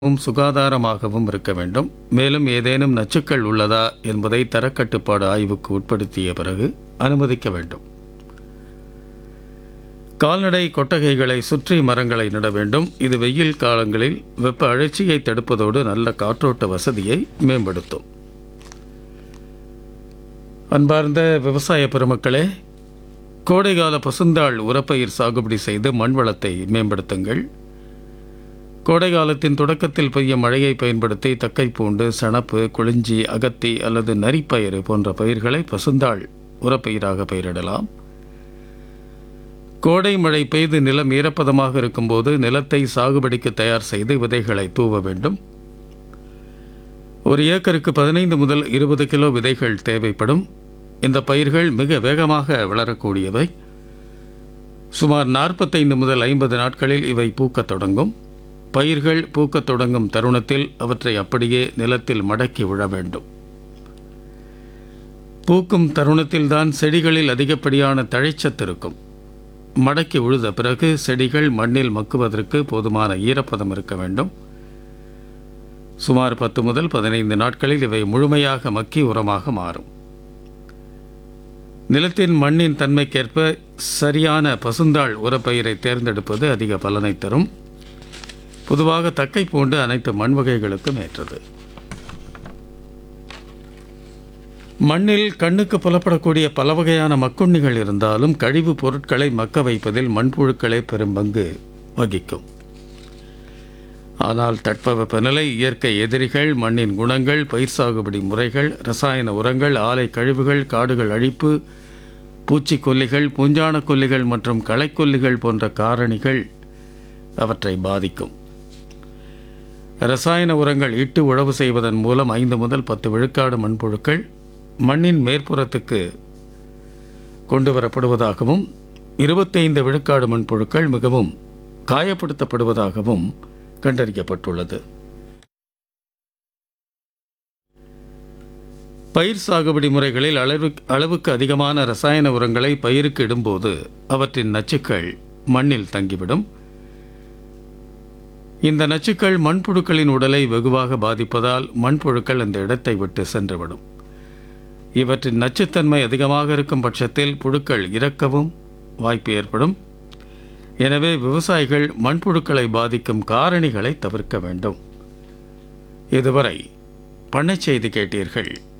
வும் சுகாதாரமாகவும் இருக்க வேண்டும் மேலும் ஏதேனும் நச்சுக்கள் உள்ளதா என்பதை தரக்கட்டுப்பாடு ஆய்வுக்கு உட்படுத்திய பிறகு அனுமதிக்க வேண்டும் கால்நடை கொட்டகைகளை சுற்றி மரங்களை நட வேண்டும் இது வெயில் காலங்களில் வெப்ப அழற்சியை தடுப்பதோடு நல்ல காற்றோட்ட வசதியை மேம்படுத்தும் அன்பார்ந்த விவசாய பெருமக்களே கோடைகால பசுந்தாள் உரப்பயிர் சாகுபடி செய்து மண் வளத்தை மேம்படுத்துங்கள் கோடை காலத்தின் தொடக்கத்தில் பெய்யும் மழையை பயன்படுத்தி தக்கைப்பூண்டு சணப்பு குளிஞ்சி அகத்தி அல்லது நரிப்பயிறு போன்ற பயிர்களை பசுந்தாள் உரப்பயிராக பயிரிடலாம் கோடை மழை பெய்து நிலம் ஈரப்பதமாக இருக்கும்போது நிலத்தை சாகுபடிக்கு தயார் செய்து விதைகளை தூவ வேண்டும் ஒரு ஏக்கருக்கு பதினைந்து முதல் இருபது கிலோ விதைகள் தேவைப்படும் இந்த பயிர்கள் மிக வேகமாக வளரக்கூடியவை சுமார் நாற்பத்தைந்து முதல் ஐம்பது நாட்களில் இவை பூக்கத் தொடங்கும் பயிர்கள் பூக்கத் தொடங்கும் தருணத்தில் அவற்றை அப்படியே நிலத்தில் மடக்கி விழ வேண்டும் பூக்கும் தருணத்தில்தான் செடிகளில் அதிகப்படியான தழைச்சத்து இருக்கும் மடக்கி உழுத பிறகு செடிகள் மண்ணில் மக்குவதற்கு போதுமான ஈரப்பதம் இருக்க வேண்டும் சுமார் பத்து முதல் பதினைந்து நாட்களில் இவை முழுமையாக மக்கி உரமாக மாறும் நிலத்தின் மண்ணின் தன்மைக்கேற்ப சரியான பசுந்தாள் உரப்பயிரை தேர்ந்தெடுப்பது அதிக பலனை தரும் பொதுவாக தக்கை பூண்டு அனைத்து மண் வகைகளுக்கும் ஏற்றது மண்ணில் கண்ணுக்கு புலப்படக்கூடிய பல வகையான மக்குண்ணிகள் இருந்தாலும் கழிவுப் பொருட்களை மக்க வைப்பதில் மண்புழுக்களே பெரும் பங்கு வகிக்கும் ஆனால் தட்பவெப்பநிலை இயற்கை எதிரிகள் மண்ணின் குணங்கள் பயிர் சாகுபடி முறைகள் ரசாயன உரங்கள் ஆலை கழிவுகள் காடுகள் அழிப்பு பூச்சிக்கொல்லிகள் பூஞ்சான கொல்லிகள் மற்றும் களைக்கொல்லிகள் போன்ற காரணிகள் அவற்றை பாதிக்கும் ரசாயன உரங்கள் இட்டு உழவு செய்வதன் மூலம் ஐந்து முதல் பத்து விழுக்காடு மண்புழுக்கள் மண்ணின் மேற்புறத்துக்கு கொண்டு வரப்படுவதாகவும் இருபத்தைந்து விழுக்காடு மண்புழுக்கள் மிகவும் காயப்படுத்தப்படுவதாகவும் கண்டறியப்பட்டுள்ளது பயிர் சாகுபடி முறைகளில் அளவு அளவுக்கு அதிகமான ரசாயன உரங்களை பயிருக்கு இடும்போது அவற்றின் நச்சுக்கள் மண்ணில் தங்கிவிடும் இந்த நச்சுக்கள் மண்புழுக்களின் உடலை வெகுவாக பாதிப்பதால் மண்புழுக்கள் அந்த இடத்தை விட்டு சென்றுவிடும் இவற்றின் நச்சுத்தன்மை அதிகமாக இருக்கும் பட்சத்தில் புழுக்கள் இறக்கவும் வாய்ப்பு ஏற்படும் எனவே விவசாயிகள் மண்புழுக்களை பாதிக்கும் காரணிகளை தவிர்க்க வேண்டும் இதுவரை பண்ணைச் செய்தி கேட்டீர்கள்